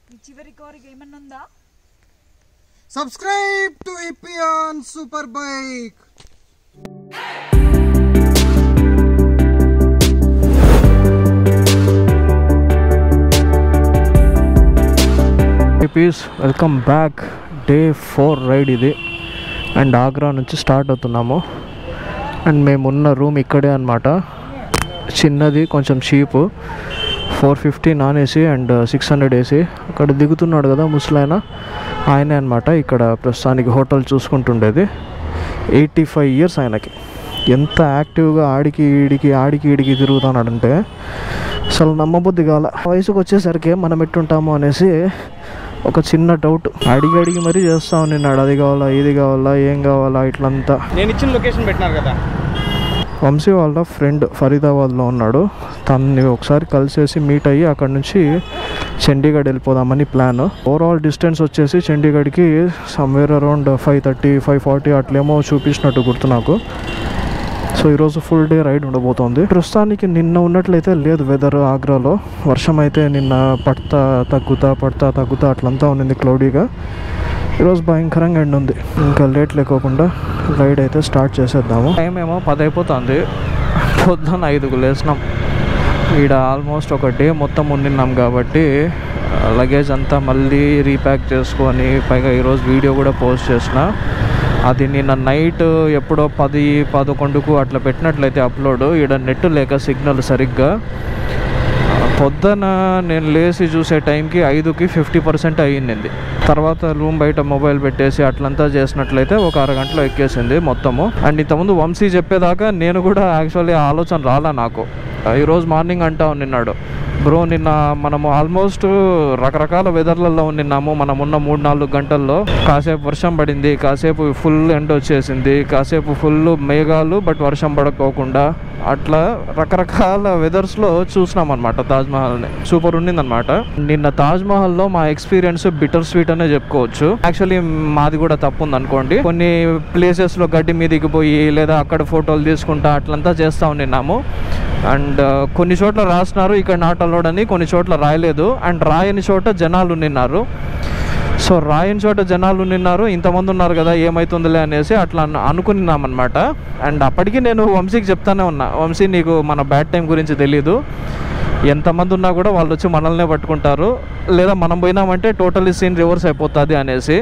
మీ చివరి కోరిక ఏమన్నా ఉందా Subscribe to Ipian Superbike. Peace welcome back day four ride ఇది అండ్ ఆగ్రా నుంచి స్టార్ట్ అవుతున్నాము అండ్ మేమున్న రూమ్ ఇక్కడే అనమాట చిన్నది కొంచెం cheap four fifty non AC and six hundred AC అక్కడ దిగుతున్నాడు కదా ముసలాయన ఆయనే అనమాట ఇక్కడ ప్రస్తుతానికి హోటల్ చూసుకుంటుండేది ఎయిటీ ఫైవ్ ఇయర్స్ ఆయనకి ఎంత యాక్టివ్గా ఆడికి ఈడికి ఆడికి ఈడికి తిరుగుతున్నాడంటే అసలు నమ్మబుద్ధి కాల వయసుకు వచ్చేసరికి మనం ఎట్టుంటాము అనేసి ఒక చిన్న డౌట్ అడిగి అడిగి మరీ చేస్తా ఉన్నాడు అది కావాలా ఇది కావాలా ఏం కావాలా ఇట్లంతా నేను ఇచ్చిన లొకేషన్ పెట్టినారు కదా వంశీ వాళ్ళ ఫ్రెండ్ ఫరీదాబాద్లో ఉన్నాడు తనని ఒకసారి కలిసేసి మీట్ అయ్యి అక్కడ నుంచి చండీగఢ్ వెళ్ళిపోదామని ప్లాన్ ఓవరాల్ డిస్టెన్స్ వచ్చేసి చండీగఢ్కి somewhere around five thirty five forty అట్లేమో చూపించినట్టు గుర్తు నాకు సో ఈరోజు ఫుల్ డే రైడ్ ఉండబోతోంది ప్రస్తుతానికి నిన్న ఉన్నట్లయితే లేదు వెదర్ ఆగ్రాలో వర్షం అయితే నిన్న పడతా తగ్గుతా పడతా తగ్గుతా అట్లంతా ఉన్నింది క్లౌడీగా ఈరోజు భయంకరంగా ఎండ ఉంది ఇంకా లేట్ లేకోకుండా రైడ్ అయితే స్టార్ట్ చేసేద్దాము టైం ఏమో పది అయిపోతుంది పొద్దున్న ఐదుకు లేసినాం ఈడ ఆల్మోస్ట్ ఒక డే మొత్తం ఉండినాం కాబట్టి లగేజ్ అంతా మళ్ళీ రీప్యాక్ చేసుకొని పైగా ఈరోజు వీడియో కూడా పోస్ట్ చేసిన అది నిన్న నైట్ ఎప్పుడో పది పదకొండుకు అట్లా పెట్టినట్లయితే అప్లోడ్ ఈడ నెట్ లేక సిగ్నల్ సరిగ్గా పొద్దున నేను లేచి చూసే టైంకి ఐదుకి ఫిఫ్టీ పర్సెంట్ అయ్యింది తర్వాత రూమ్ బయట మొబైల్ పెట్టేసి అట్లంతా చేసినట్లయితే ఒక అరగంటలో ఎక్కేసింది మొత్తము అండ్ ఇంతకుముందు వంశీ చెప్పేదాకా నేను కూడా యాక్చువల్లీ ఆలోచన రాలా నాకు ఈరోజు మార్నింగ్ అంటా నిన్నాడు బ్రో నిన్న మనము ఆల్మోస్ట్ రకరకాల వెదర్లలో నిన్నాము మనం ఉన్న మూడు నాలుగు గంటల్లో కాసేపు వర్షం పడింది కాసేపు ఫుల్ ఎండ వచ్చేసింది కాసేపు ఫుల్ మేఘాలు బట్ వర్షం పడకోకుండా అట్లా రకరకాల వెదర్స్లో చూసినాం అనమాట తాజ్మహల్ని సూపర్ ఉండిందనమాట నిన్న తాజ్మహల్లో మా ఎక్స్పీరియన్స్ బిటర్ స్వీట్ అనే చెప్పుకోవచ్చు యాక్చువల్లీ మాది కూడా తప్పు ఉంది అనుకోండి కొన్ని ప్లేసెస్లో గడ్డి మీదకి పోయి లేదా అక్కడ ఫోటోలు తీసుకుంటా అట్లంతా చేస్తూ ఉన్నాము అండ్ కొన్ని చోట్ల రాసినారు ఇక్కడ నాట్ అలౌడ్ అని కొన్ని చోట్ల రాయలేదు అండ్ రాయని చోట జనాలు నిన్నారు సో రాయని చోట జనాలు నిన్నారు ఇంతమంది ఉన్నారు కదా ఏమవుతుందిలే అనేసి అట్లా అను- అనుకున్నామన్నమాట అండ్ అప్పటికి నేను వంశీకి చెప్తానే ఉన్నా వంశీ నీకు మన బ్యాడ్ టైం గురించి తెలీదు ఎంతమంది ఉన్నా కూడా వాళ్ళు వచ్చి మనల్నే పట్టుకుంటారు లేదా మనం పోయినామంటే టోటలీ సీన్ రివర్స్ అయిపోతుంది అనేసి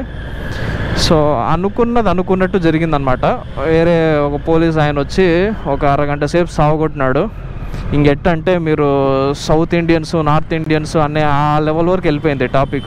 సో అనుకున్నది అనుకున్నట్టు జరిగిందనమాట వేరే ఒక పోలీస్ ఆయన వచ్చి ఒక అరగంట సేపు సావగొట్టినాడు ఇంకెట్టంటే మీరు సౌత్ ఇండియన్స్ నార్త్ ఇండియన్స్ అనే ఆ లెవెల్ వరకు వెళ్ళిపోయింది టాపిక్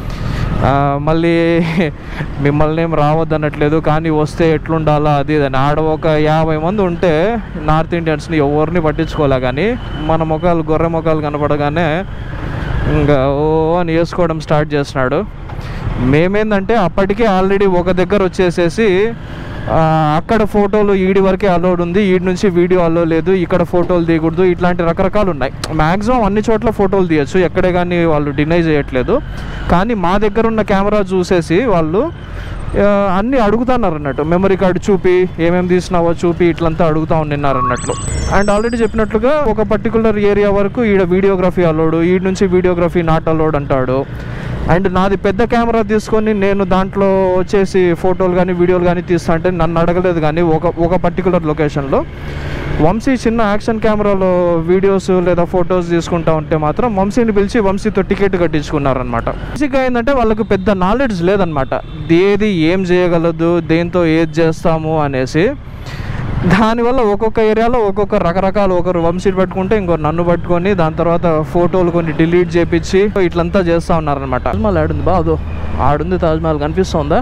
మళ్ళీ మిమ్మల్ని ఏం రావద్దనట్లేదు కానీ వస్తే ఎట్లుండాలా అది ఇది అని ఆడ ఒక యాభై మంది ఉంటే నార్త్ ఇండియన్స్ని ఎవరిని పట్టించుకోలే కానీ మన ముఖాలు గొర్రె ముఖాలు కనపడగానే ఇంకా ఓ అని వేసుకోవడం స్టార్ట్ చేసినాడు మేమేందంటే అప్పటికే ఆల్రెడీ ఒక దగ్గర వచ్చేసేసి ఆ, అక్కడ ఫోటోలు ఈడి వరకే అలౌడ్ ఉంది ఈడి నుంచి వీడియో అలో లేదు ఇక్కడ ఫోటోలు తీయకూడదు ఇట్లాంటి రకరకాలు ఉన్నాయి మ్యాక్సిమం అన్ని చోట్ల ఫోటోలు తీయచ్చు ఎక్కడే కానీ వాళ్ళు డినై చేయట్లేదు కానీ మా దగ్గర ఉన్న కెమెరా చూసేసి వాళ్ళు ఆ, అన్నీ అడుగుతున్నారు అన్నట్టు మెమరీ కార్డు చూపి ఏమేమి తీసినావో చూపి ఇట్లంతా అడుగుతా ఉన్నారు అన్నట్లు అండ్ ఆల్రెడీ చెప్పినట్లుగా ఒక పర్టికులర్ ఏరియా వరకు ఈడ వీడియోగ్రఫీ అలౌడ్ ఈడ నుంచి వీడియోగ్రఫీ నాట్ అలౌడ్ అంటాడు అండ్ నాది పెద్ద కెమెరా తీసుకొని నేను దాంట్లో వచ్చేసి ఫోటోలు కానీ వీడియోలు కానీ తీస్తా అంటే నన్ను అడగలేదు కానీ ఒక ఒక పర్టికులర్ లొకేషన్లో వంశీ చిన్న యాక్షన్ కెమెరాలో వీడియోస్ లేదా ఫొటోస్ తీసుకుంటా ఉంటే మాత్రం వంశీని పిలిచి వంశీతో టికెట్ కట్టించుకున్నారనమాట బేసిక్గా ఏంటంటే వాళ్ళకు పెద్ద నాలెడ్జ్ లేదనమాట ఏది ఏం చేయగలదు దేంతో ఏది చేస్తాము అనేసి దానివల్ల ఒక్కొక్క ఏరియాలో ఒక్కొక్క రకరకాలు ఒకరు వంశీని పట్టుకుంటే ఇంకో నన్ను పట్టుకొని దాని తర్వాత ఫోటోలు కొన్ని డిలీట్ చేపించి ఇట్లంతా చేస్తూ ఉన్నారనమాట తాజ్మహల్ ఆడుంది బాదు ఆడుంది తాజ్మహల్ కనిపిస్తుందా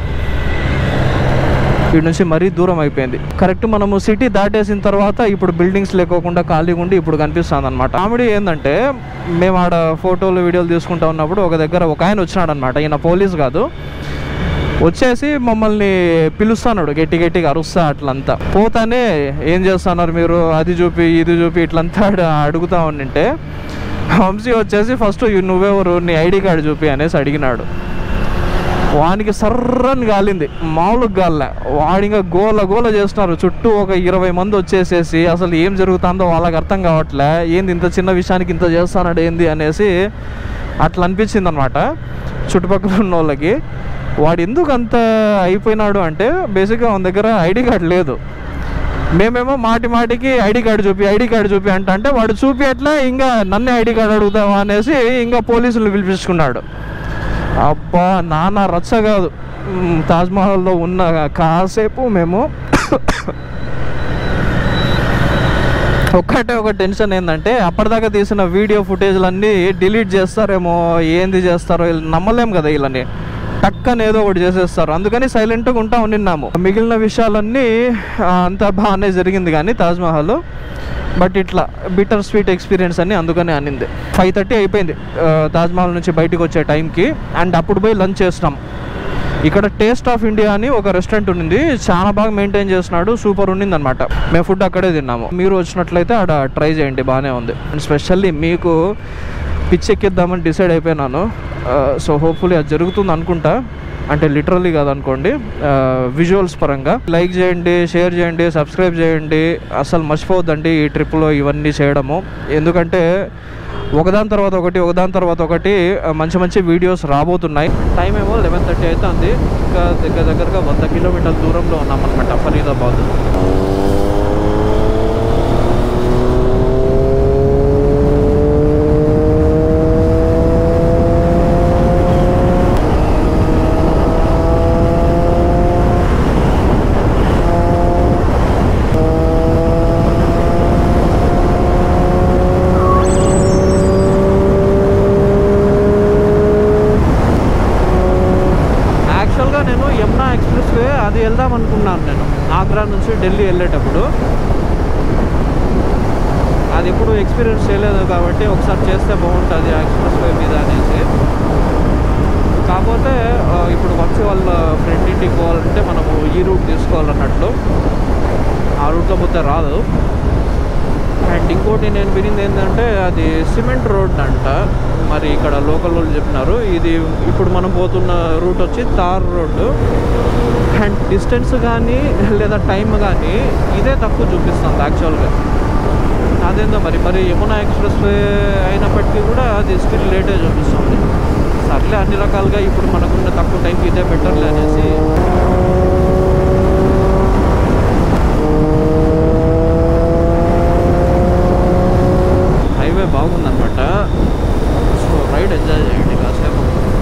వీడి నుంచి మరీ దూరం అయిపోయింది కరెక్ట్ మనము సిటీ దాటేసిన తర్వాత ఇప్పుడు బిల్డింగ్స్ లేకోకుండా ఖాళీగా ఉండి ఇప్పుడు కనిపిస్తుంది అనమాట కామెడీ ఏంటంటే మేము ఆడ ఫోటోలు వీడియోలు తీసుకుంటా ఉన్నప్పుడు ఒక దగ్గర ఒక ఆయన వచ్చినాడు అనమాట ఈయన పోలీస్ కాదు వచ్చేసి మమ్మల్ని పిలుస్తున్నాడు గట్టి గట్టిగా అరుస్తా అట్లంతా పోతానే ఏం చేస్తున్నారు మీరు అది చూపి ఇది చూపి ఇట్లంతా అడ- అడుగుతా ఉండింటే వంశీ వచ్చేసి ఫస్ట్ నువ్వెవరు నీ ఐడి కార్డు చూపి అనేసి అడిగినాడు వానికి సర్రని గాలింది మామూలుగా గాలే వాడిగా గోల గోల చేస్తున్నారు చుట్టూ ఒక ఇరవై మంది వచ్చేసేసి అసలు ఏం జరుగుతుందో వాళ్ళకి అర్థం కావట్లే ఏంది ఇంత చిన్న విషయానికి ఇంత చేస్తానాడు ఏంది అనేసి అట్లా అనిపించింది అనమాట చుట్టుపక్కల ఉన్న వాళ్ళకి వాడు ఎందుకు అంత అయిపోయినాడు అంటే బేసిక్గా మన దగ్గర ఐడి కార్డ్ లేదు మేమేమో మాటి మాటికి ఐడి కార్డు చూపి ఐడి కార్డు చూపి అంట అంటే వాడు చూపి అట్లా ఇంకా నన్నే ఐడి కార్డు అడుగుతావా అనేసి ఇంకా పోలీసులు పిలిపించుకున్నాడు అబ్బా నాన్న రచ్చ కాదు మ్, తాజ్మహల్లో ఉన్న కాసేపు మేము ఒక్కటే ఒక టెన్షన్ ఏంటంటే అప్పటిదాకా తీసిన వీడియో ఫుటేజ్లన్నీ డిలీట్ చేస్తారేమో ఏంది చేస్తారో వీళ్ళు నమ్మలేం కదా వీళ్ళని టక్కని ఏదో ఒకటి చేసేస్తారు అందుకని సైలెంట్గా ఉంటా ఉండిన్నాము మిగిలిన విషయాలన్నీ ఆ, అంతా బాగానే జరిగింది కానీ తాజ్మహల్ బట్ ఇట్లా బిటర్ స్వీట్ ఎక్స్పీరియన్స్ అని అందుకనే అనింది ఫైవ్ థర్టీ అయిపోయింది ఆ, తాజ్మహల్ నుంచి బయటికి వచ్చే టైంకి అండ్ అప్పుడు పోయి లంచ్ చేసినాం ఇక్కడ టేస్ట్ ఆఫ్ ఇండియా అని ఒక రెస్టారెంట్ ఉంది చాలా బాగా మెయింటైన్ చేస్తున్నాడు సూపర్ ఉండింది అనమాట మేము ఫుడ్ అక్కడే తిన్నాము మీరు వచ్చినట్లయితే ఆడ ట్రై చేయండి బాగానే ఉంది అండ్ స్పెషల్లీ మీకు పిచ్చెక్కిద్దామని డిసైడ్ అయిపోయినాను సో హోప్ఫుల్లీ అది జరుగుతుంది అనుకుంటా అంటే లిటరల్లీ కాదనుకోండి విజువల్స్ పరంగా లైక్ చేయండి షేర్ చేయండి సబ్స్క్రైబ్ చేయండి అసలు మర్చిపోవద్దండి ఈ ట్రిప్లో ఇవన్నీ చేయడము ఎందుకంటే ఒకదాని తర్వాత ఒకటి ఒకదాని తర్వాత ఒకటి ఆ, మంచి మంచి వీడియోస్ రాబోతున్నాయి టైం ఏమో లెవెన్ థర్టీ అవుతుంది ఇంకా దగ్గర దగ్గరగా వంద కిలోమీటర్ల దూరంలో ఉన్నామన్నమాట ఫరీదాబాద్ యాక్చువల్గా నేను యమునా ఎక్స్ప్రెస్ వే అది వెళ్దాం అనుకున్నాను నేను ఆగ్రా నుంచి ఢిల్లీ వెళ్ళేటప్పుడు అది ఎప్పుడు ఎక్స్పీరియన్స్ చేయలేదు కాబట్టి ఒకసారి చేస్తే బాగుంటుంది ఆ ఎక్స్ప్రెస్ వే మీద అనేసి కాకపోతే ఆ, ఇప్పుడు వంశీ వాళ్ళ ఫ్రెండ్ ఇంటికి పోవాలంటే మనము ఈ రూట్ తీసుకోవాలన్నట్లు ఆ రూట్లో పోతే రాదు అండ్ ఇంకోటి నేను వినింది ఏంటంటే అది సిమెంట్ రోడ్ అంట మరి ఇక్కడ లోకల్ వాళ్ళు చెప్పినారు ఇది ఇప్పుడు మనం పోతున్న రూట్ వచ్చి తార్ రోడ్డు అండ్ డిస్టెన్స్ కానీ లేదా టైం కానీ ఇదే తక్కువ చూపిస్తుంది యాక్చువల్గా అదేందో మరి మరి యమునా ఎక్స్ప్రెస్ వే అయినప్పటికీ కూడా అది స్టిల్ లేటే చూపిస్తుంది సర్లే అన్ని రకాలుగా ఇప్పుడు మనకున్న తక్కువ టైంకి ఇదే బెటర్లే అనేసి హైవే బాగుందన్నమాట సో రైడ్ ఎంజాయ్ చేయండి కాసేపు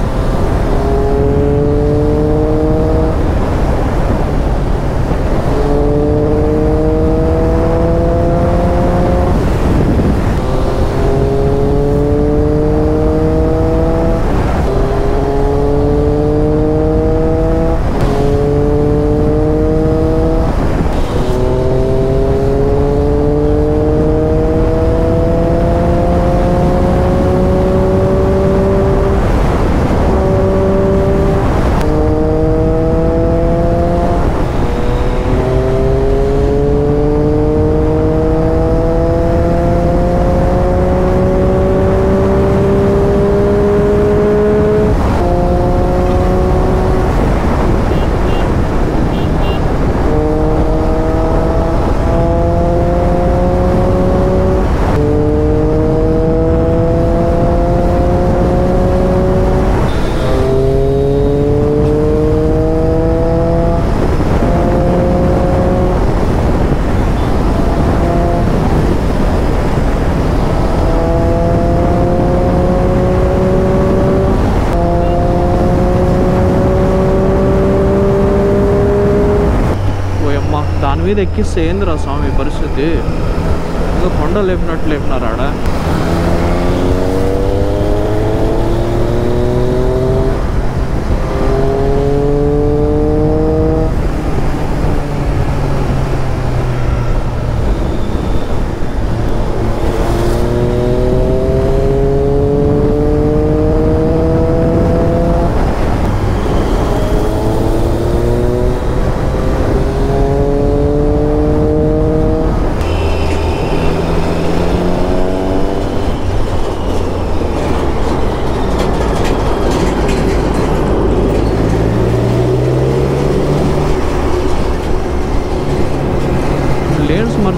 ఓయమ్మ దాని మీద ఎక్కిస్తే ఏందిరా స్వామి పరిస్థితి ఏదో కొండ లేపినట్టు లేపినారు ఆడ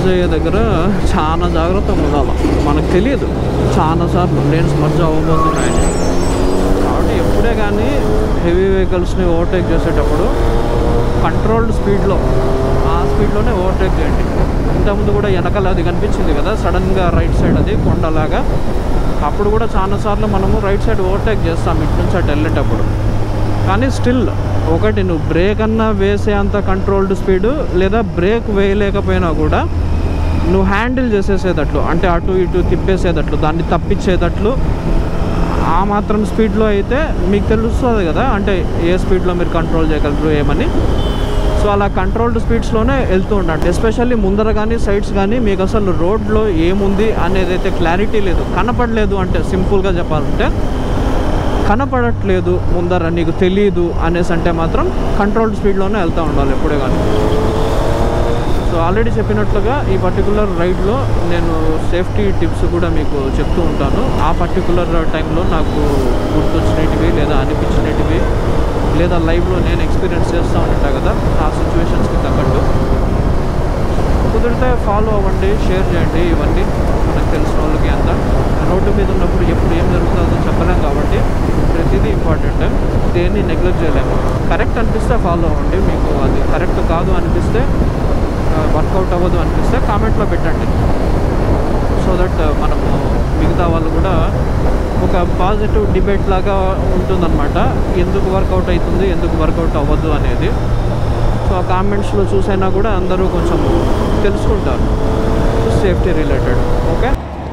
అయ్యే దగ్గర చాలా జాగ్రత్తగా ఉండాలి మనకు తెలియదు చాలా సార్లు లేన్స్ మధ్య అవ్వబోతున్నాయని కాబట్టి ఎప్పుడే కానీ హెవీ వెహికల్స్ని ఓవర్టేక్ చేసేటప్పుడు కంట్రోల్డ్ స్పీడ్లో ఆ స్పీడ్లోనే ఓవర్టేక్ చేయండి ఇంతకుముందు కూడా వెనకాల అది కనిపించింది కదా సడన్గా రైట్ సైడ్ అది కొండలాగా అప్పుడు కూడా చాలాసార్లు మనము రైట్ సైడ్ ఓవర్టేక్ చేస్తాం ఇటు నుంచి అటు వెళ్ళేటప్పుడు కానీ స్టిల్ ఒకటి నువ్వు బ్రేక్ అన్నా వేసే అంత కంట్రోల్డ్ స్పీడు లేదా బ్రేక్ వేయలేకపోయినా కూడా నువ్వు హ్యాండిల్ చేసేసేటట్లు అంటే అటు ఇటు తిప్పేసేటట్లు దాన్ని తప్పించేటట్లు ఆ మాత్రం స్పీడ్లో అయితే మీకు తెలుస్తుంది కదా అంటే ఏ స్పీడ్లో మీరు కంట్రోల్ చేయగలరు ఏమని సో అలా కంట్రోల్డ్ స్పీడ్స్లోనే వెళ్తూ ఉండండి ఎస్పెషల్లీ ముందర కానీ సైడ్స్ కానీ మీకు అసలు రోడ్లో ఏముంది అనేది అయితే క్లారిటీ లేదు కనపడలేదు అంటే సింపుల్గా చెప్పాలంటే కనపడట్లేదు ముందర నీకు తెలియదు అనేసి అంటే మాత్రం కంట్రోల్డ్ స్పీడ్లోనే వెళ్తూ ఉండాలి ఎప్పుడే కానీ సో ఆల్రెడీ చెప్పినట్లుగా ఈ పర్టికులర్ రైడ్లో నేను సేఫ్టీ టిప్స్ కూడా మీకు చెప్తూ ఉంటాను ఆ పర్టికులర్ టైంలో నాకు గుర్తొచ్చినటివి లేదా అనిపించినటివి లేదా లైవ్లో నేను ఎక్స్పీరియన్స్ చేస్తూ ఉంటా కదా ఆ సిచ్యువేషన్స్కి తగ్గట్టు కుదిరితే ఫాలో అవ్వండి షేర్ చేయండి ఇవన్నీ మనకు తెలిసిన వాళ్ళకి అంతా రోడ్డు మీద ఉన్నప్పుడు ఎప్పుడు ఏం జరుగుతుందో చెప్పలేం కాబట్టి ప్రతిదీ ఇంపార్టెంట్ దేన్ని నెగ్లెక్ట్ చేయలేము కరెక్ట్ అనిపిస్తే ఫాలో అవ్వండి మీకు అది కరెక్ట్ కాదు అనిపిస్తే వర్కౌట్ అవ్వదు అనిపిస్తే కామెంట్లో పెట్టండి సో దట్ మనము మిగతా వాళ్ళు కూడా ఒక పాజిటివ్ డిబేట్ లాగా ఉంటుందన్నమాట ఎందుకు వర్కౌట్ అవుతుంది ఎందుకు వర్కౌట్ అవ్వదు అనేది సో ఆ కామెంట్స్లో చూసైనా కూడా అందరూ కొంచెం తెలుసుకుంటారు సేఫ్టీ రిలేటెడ్ ఓకే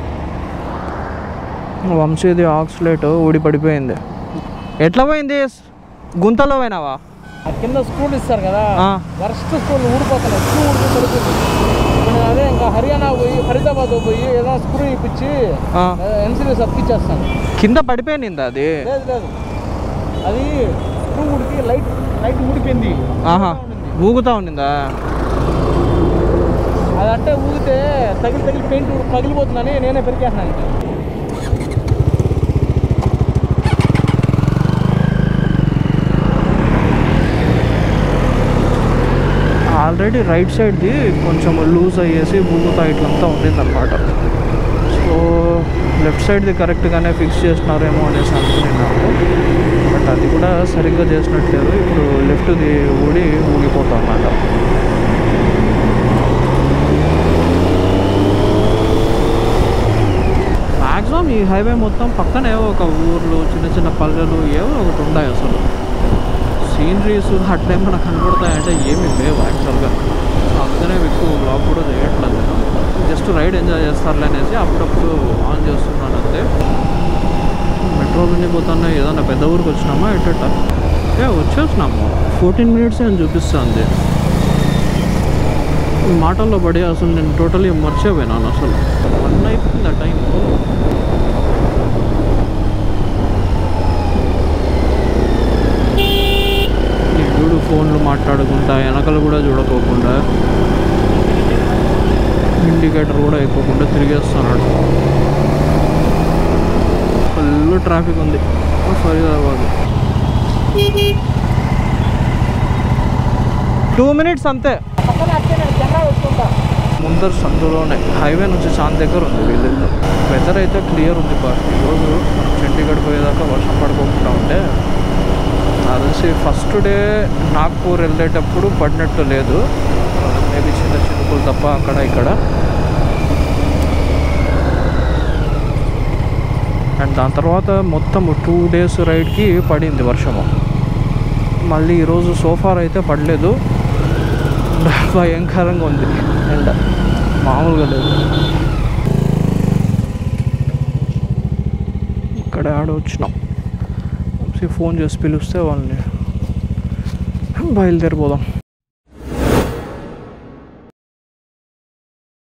వంశీది ఆక్సిలేట్ ఊడి పడిపోయింది ఎట్లా పోయింది గుంతలో పోయినావా ఆ కింద స్కూల్ ఇస్తారు కదా ఆ. వర్స్ట్ స్కూల్ ఊడిపోతున్నాయి స్క్రూ ఊడిపోయి పడిపోతుంది నేను అదే ఇంకా హర్యానా పోయి ఫరీదాబాద్ పోయి ఏదైనా స్క్రూ ఇప్పించి ఆ. ఎన్సీబీఎస్ అప్పించేస్తాను కింద పడిపోయింది అది లేదు లేదు అది స్క్రూ ఉడికి లైట్ లైట్ ఊడిపోయింది ఆహా ఊగుతా ఉండిందా అదంటే ఊగితే తగిలి తగిలి పెయింట్ పగిలిపోతుందని నేనే పెరికేస్తున్నాను ఇంకా. ఆల్రెడీ రైట్ సైడ్ది కొంచెం లూజ్ అయ్యేసి ఊగుతా ఇట్లంతా ఉండిందన్నమాట సో లెఫ్ట్ సైడ్ది కరెక్ట్గానే ఫిక్స్ చేసినారేమో అనేసి అనుకున్నాను బట్ అది కూడా సరిగ్గా చేసినట్లేదు ఇప్పుడు లెఫ్ట్ది ఊడి ఊగిపోతా అన్నమాట మ్యాక్సిమం ఈ హైవే మొత్తం పక్కనే ఒక ఊర్లు చిన్న చిన్న పల్లెలు ఏవో ఒకటి ఉన్నాయి అసలు సీనరీస్ అట్లే మనకు కనబడతాయంటే ఏమి లేవు యాక్చువల్గా అందుకనే ఎక్కువ బ్లాగ్ కూడా చేయట్లేదు నేను జస్ట్ రైడ్ ఎంజాయ్ చేస్తారులే అనేసి అప్పుడప్పుడు ఆన్ చేస్తున్నాను అంతే మెట్రో నుంచి పోతానే ఏదైనా పెద్ద ఊరికి వచ్చినామా ఎట్టట ఏ వచ్చేసినాము ఫోర్టీన్ మినిట్స్ అని చూపిస్తుంది ఈ మాటల్లో పడి అసలు నేను టోటలీ మర్చిపోయినాను అసలు వన్ అయిపోయింది ఆ టైం ఈ చూడు ఫోన్లు మాట్లాడుకుంటా వెనకలు కూడా చూడకోకుండా ఇండికేటర్ కూడా ఎక్కువకుండా తిరిగేస్తున్నాడు ఫుల్ ట్రాఫిక్ ఉంది ఫరీదాబాద్ టూ మినిట్స్ అంతే పక్కన అట్టే నేను కెమెరా పెట్టుకుంటా ముందర సందులోనే హైవే నుంచి చాలా దగ్గర ఉంది వీళ్ళిల్లు వెదర్ అయితే క్లియర్ ఉంది బా ఈరోజు మనం చండీగఢ్ పోయేదాకా వర్షం పడుకోకుండా ఉంటే నాకు తెలిసి ఫస్ట్ డే నాగ్పూర్ వెళ్ళేటప్పుడు పడినట్టు లేదు మేబీ చిన్న చినుకులు తప్ప అక్కడ ఇక్కడ అండ్ దాని తర్వాత మొత్తం టూ డేస్ రైడ్కి పడింది వర్షము మళ్ళీ ఈరోజు సోఫార్ అయితే పడలేదు భయంకరంగా ఉంది ఎండ మామూలుగా లేదు ఇక్కడ ఆడ వచ్చినాం ఫోన్ చేసి పిలిస్తే వాళ్ళని బయలుదేరిపోదాం